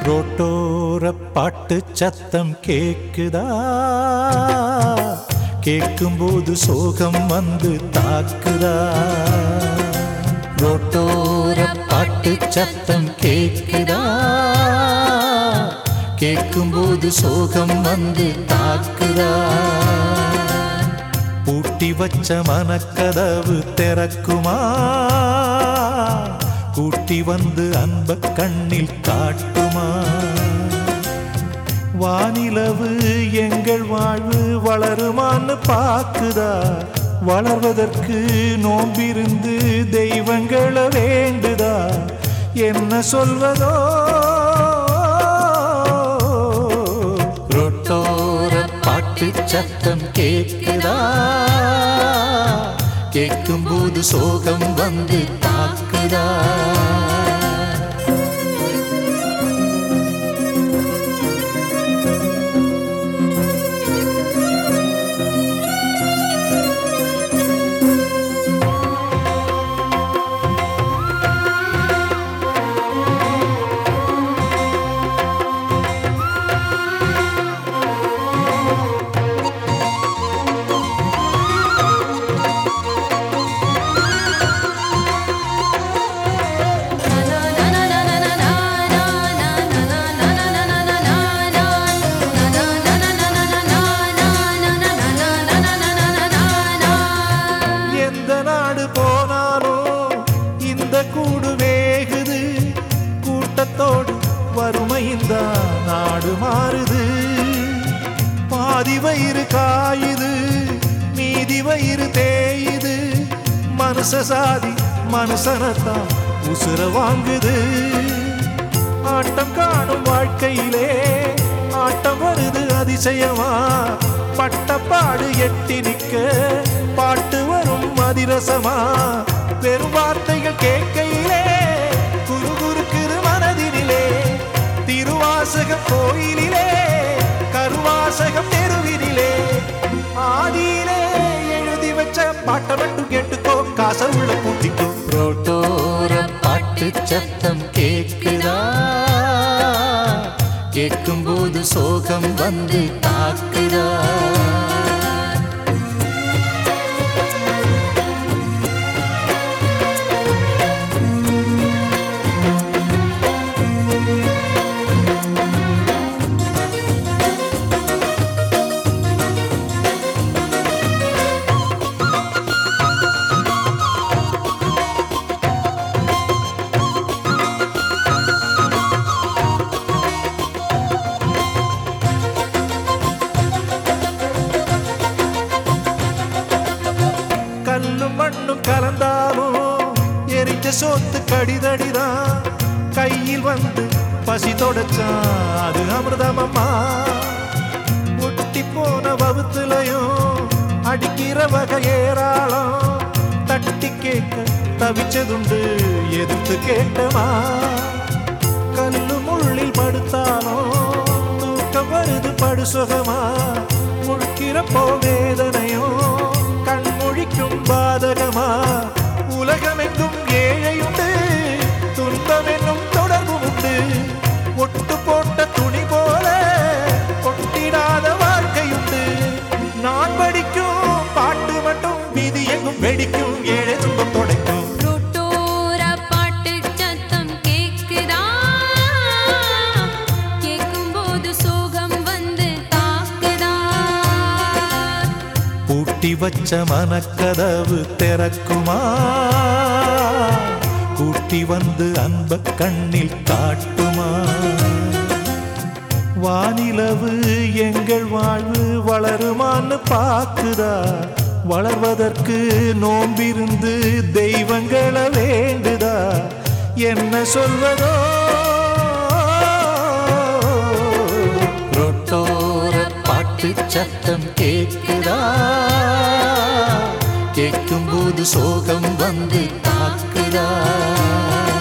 ரோட்டோர பாட்டு சத்தம் கேக்குதா கேட்கும்போது சோகம் வந்து தாக்குதா ரோட்டோர பாட்டு சத்தம் கேக்குதா கேட்கும்போது சோகம் வந்து தாக்குதா பூட்டி வச்ச மனக்கதவு திறக்குமா கூட்டி வந்து அன்ப கண்ணில் காட்டுமா வானிலவு எங்கள் வாழ்வு வளருமான்னு பாக்குதா வளர்வதற்கு நோம்பிருந்து தெய்வங்களை வேண்டுதா என்ன சொல்வதோ ரொட்டோர பாட்டு சத்தம் கேட்குதா கேட்கும்போது சோகம் வந்து தாக்குதா எந்த நாடு போனாலும் இந்த கூடு வேகுது கூட்டத்தோடு வறுமையின் தான் நாடு மாறுது பாதி வயிறு காயுது மீதி வயிறு தேயுது மனுஷ சாதி மனுஷனத்தான் உசுர வாங்குது ஆட்டம் காணும் வாழ்க்கையிலே ஆட்டம் வருது அதிசயமா பட்டப்பாடு எட்டி நிக்க பாட்டு வரும் அதிரசமா வெறும் வார்த்தைகள் கேட்கையிலே குரு குறுக்குது மனதினிலே திருவாசகம் கோயிலிலே கருவாசகம் தெருவினிலே ஆதியிலே எழுதி வச்ச பாட்டை மட்டும் கேட்டுக்கோ காச உள்ள பூட்டிக்கோ ரோட்டோர பாட்டு சத்தம் கேக்குதா கேட்கும்போது சோகம் வந்து தாக்குதா கல்லும் மண்ணும் கலந்தாலும் எரிஞ்ச சோத்து கடிதடிதான் கையில் வந்து பசி தொடச்சான் அது அமிர்தமம்மா ஒட்டி போன வகுத்துலையும் அடிக்கிற வகை ஏராளம் தட்டி கேட்க தவிச்சதுண்டு எதிர்த்து கேட்டமா கல்லு முள்ளில் படுத்தாலும் தூக்கம் வருது படு சுகமா முழுக்கிறப்போ வேதனையும் கண் முழிக்கும் பாதகமா உலகமெங்கும் ஏழையுண்டு துன்பம் என்னும் தொடர்பு உண்டு ஒட்டு போட்ட துணி போல ஒட்டிடாத வாழ்க்கையுண்டு நான் படிக்கும் பாட்டு மட்டும் விதி எங்கும் வெடிக்கும் ஏழை துன்பம் தொடைக்கும் ரோட்டோர பாட்டு சத்தம் கேக்குதா கேட்கும்போது சோகம் வந்து தாக்குதா பூட்டி வச்ச மனக்கதவு திறக்குமா கூட்டி வந்து அன்ப கண்ணில் காட்டுமா வானிலவு எங்கள் வாழ்வு வளருமான்னு பாக்குதா வளர்வதற்கு நோம்பிருந்து தெய்வங்களை வேண்டுதா என்ன சொல்வதோ ரொட்டோர பாட்டு சத்தம் கேட்குதா கேட்கும்போது சோகம் வந்து தாக்குதா